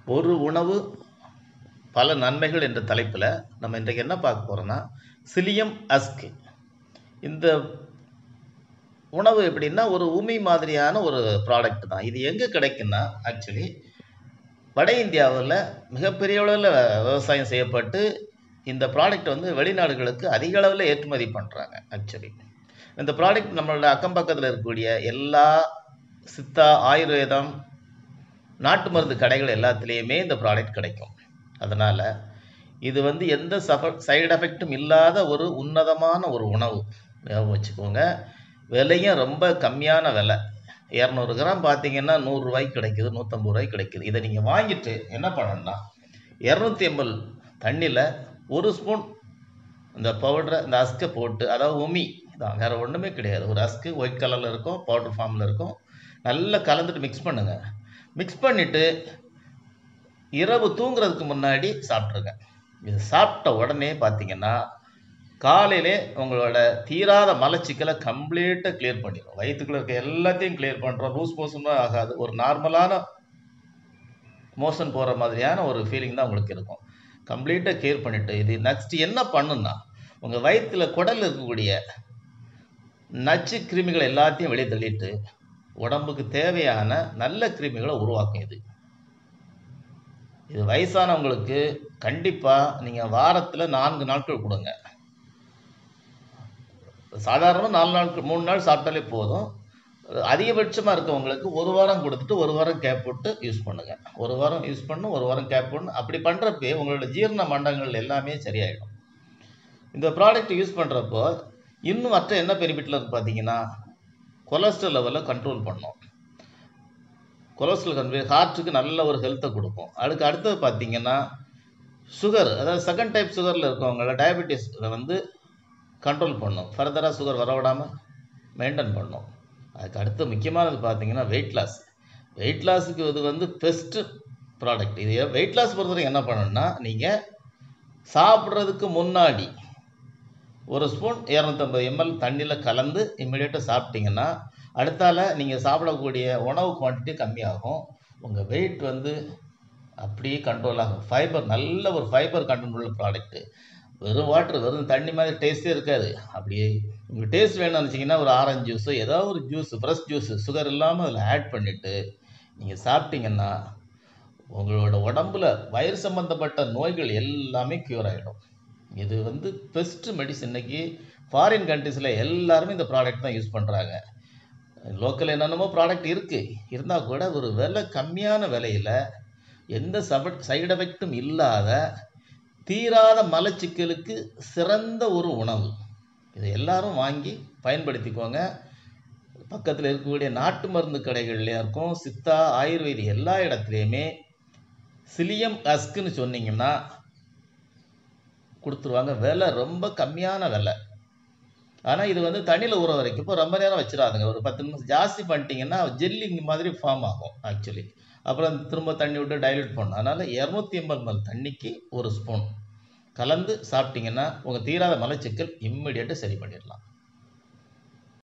ஒரு உணவு பல நன்மைகள் என்ற தலைப்பில் நம்ம இன்றைக்கு என்ன பார்க்க போகிறோம்னா சிலியம் அஸ்க் இந்த உணவு எப்படின்னா ஒரு உமி மாதிரியான ஒரு ப்ராடக்ட் தான் இது எங்கே கிடைக்குன்னா ஆக்சுவலி வட இந்தியாவில் மிகப்பெரிய அளவில் விவசாயம் செய்யப்பட்டு இந்த ப்ராடக்ட் வந்து வெளிநாடுகளுக்கு அதிக அளவில் ஏற்றுமதி பண்ணுறாங்க ஆக்சுவலி இந்த ப்ராடக்ட் நம்மளோட அக்கம் பக்கத்தில் இருக்கக்கூடிய எல்லா சித்தா ஆயுர்வேதம் நாட்டு மருந்து கடைகள் எல்லாத்துலேயுமே இந்த ப்ராடக்ட் கிடைக்கும் அதனால் இது வந்து எந்த சஃப சைடு எஃபெக்டும் இல்லாத ஒரு உன்னதமான ஒரு உணவு ஞாபகம் வச்சுக்கோங்க விலையும் ரொம்ப கம்மியான விலை இரநூறு கிராம் பார்த்தீங்கன்னா நூறுரூவாய்க்கு கிடைக்குது நூற்றம்பது ரூபாய்க்கு கிடைக்குது இதை நீங்கள் வாங்கிட்டு என்ன பண்ணணும்னா இரநூத்தி எம்எல் தண்ணியில் ஒரு ஸ்பூன் இந்த பவுடரை இந்த அஸ்கை போட்டு அதாவது உமி தான் வேறு ஒன்றுமே கிடையாது ஒரு அஸ்கு ஒயிட் கலரில் இருக்கும் பவுடர் ஃபார்மில் இருக்கும் நல்லா கலந்துட்டு மிக்ஸ் பண்ணுங்கள் மிக்ஸ் பண்ணிவிட்டு இரவு தூங்குறதுக்கு முன்னாடி சாப்பிட்ருங்க இது சாப்பிட்ட உடனே பார்த்தீங்கன்னா காலையிலே உங்களோட தீராத மலச்சிக்கலை கம்ப்ளீட்டாக கிளியர் பண்ணிடும் வயிற்றுக்குள்ள இருக்க எல்லாத்தையும் கிளியர் பண்ணுறோம் லூஸ் மோஷனும் ஆகாது ஒரு நார்மலான மோஷன் போகிற மாதிரியான ஒரு ஃபீலிங் தான் உங்களுக்கு இருக்கும் கம்ப்ளீட்டாக கிளியர் பண்ணிவிட்டு இது நெக்ஸ்ட் என்ன பண்ணுன்னா உங்கள் வயிற்றில் குடல் இருக்கக்கூடிய நச்சு கிருமிகள் எல்லாத்தையும் வெளியே தள்ளிட்டு உடம்புக்கு தேவையான நல்ல கிருமிகளை உருவாக்கும் இது இது வயசானவங்களுக்கு கண்டிப்பாக நீங்கள் வாரத்தில் நான்கு நாட்கள் கொடுங்க சாதாரணமாக நாலு நாட்கள் மூணு நாள் சாப்பிட்டாலே போதும் அதிகபட்சமாக இருக்கவங்களுக்கு ஒரு வாரம் கொடுத்துட்டு ஒரு வாரம் கேப் போட்டு யூஸ் பண்ணுங்கள் ஒரு வாரம் யூஸ் பண்ணு ஒரு வாரம் கேப் பண்ணு அப்படி பண்ணுறப்பே உங்களோட ஜீரண மண்டங்கள் எல்லாமே சரியாயிடும் இந்த ப்ராடக்ட் யூஸ் பண்ணுறப்போ இன்னும் மற்ற என்ன பெனிஃபிட்டில் இருக்கு பார்த்தீங்கன்னா கொலஸ்ட்ரால் லெவலை கண்ட்ரோல் பண்ணும் கொலஸ்ட்ரால் கண்ட்ரோல் ஹார்ட்டுக்கு நல்ல ஒரு ஹெல்த்தை கொடுக்கும் அதுக்கு அடுத்தது பார்த்தீங்கன்னா சுகர் அதாவது செகண்ட் டைப் சுகரில் இருக்கவங்கள டயபெட்டிஸ் வந்து கண்ட்ரோல் பண்ணும் ஃபர்தராக சுகர் வரவிடாமல் மெயின்டைன் பண்ணும் அதுக்கு அடுத்து முக்கியமானது பார்த்தீங்கன்னா வெயிட் லாஸ் வெயிட் லாஸுக்கு இது வந்து பெஸ்ட்டு ப்ராடக்ட் இது வெயிட் லாஸ் பொறுத்தவரைக்கும் என்ன பண்ணணும்னா நீங்கள் சாப்பிட்றதுக்கு முன்னாடி ஒரு ஸ்பூன் இரநூத்தம்பது எம்எல் தண்ணியில் கலந்து இம்மிடியேட்டாக சாப்பிட்டீங்கன்னா அடுத்தால நீங்கள் சாப்பிடக்கூடிய உணவு குவான்டிட்டி கம்மியாகும் உங்கள் வெயிட் வந்து அப்படியே கண்ட்ரோல் ஆகும் ஃபைபர் நல்ல ஒரு ஃபைபர் கண்டென்ட் உள்ள ப்ராடக்ட்டு வெறும் வாட்டர் வெறும் தண்ணி மாதிரி டேஸ்ட்டே இருக்காது அப்படியே உங்களுக்கு டேஸ்ட் வேணும்னு நினச்சிங்கன்னா ஒரு ஆரஞ்சு ஜூஸு ஏதாவது ஒரு ஜூஸ் ஃப்ரெஷ் ஜூஸு சுகர் இல்லாமல் அதில் ஆட் பண்ணிவிட்டு நீங்கள் சாப்பிட்டீங்கன்னா உங்களோட உடம்புல வயிறு சம்மந்தப்பட்ட நோய்கள் எல்லாமே க்யூர் ஆகிடும் இது வந்து பெஸ்ட்டு மெடிசன் இன்னைக்கு ஃபாரின் கண்ட்ரீஸில் எல்லாருமே இந்த ப்ராடக்ட் தான் யூஸ் பண்ணுறாங்க லோக்கல் என்னென்னமோ ப்ராடக்ட் இருக்குது இருந்தால் கூட ஒரு விலை கம்மியான விலையில் எந்த சப சைடு எஃபெக்டும் இல்லாத தீராத மலச்சிக்கலுக்கு சிறந்த ஒரு உணவு இதை எல்லாரும் வாங்கி பயன்படுத்திக்கோங்க பக்கத்தில் இருக்கக்கூடிய நாட்டு மருந்து கடைகள்லையும் இருக்கும் சித்தா ஆயுர்வேதி எல்லா இடத்துலையுமே சிலியம் அஸ்க்குன்னு சொன்னீங்கன்னா கொடுத்துருவாங்க விலை ரொம்ப கம்மியான விலை ஆனால் இது வந்து தண்ணியில் ஊற வரைக்கும் இப்போ ரொம்ப நேரம் வச்சிடாதுங்க ஒரு பத்து நிமிஷம் ஜாஸ்தி பண்ணிட்டீங்கன்னா ஜெல்லிங் மாதிரி ஃபார்ம் ஆகும் ஆக்சுவலி அப்புறம் திரும்ப தண்ணி விட்டு டைல்யூட் பண்ணணும் அதனால் இரநூத்தி எண்பது எம்எல் தண்ணிக்கு ஒரு ஸ்பூன் கலந்து சாப்பிட்டீங்கன்னா உங்கள் தீராத மலச்சிக்கல் இம்மிடியேட்டாக சரி பண்ணிடலாம்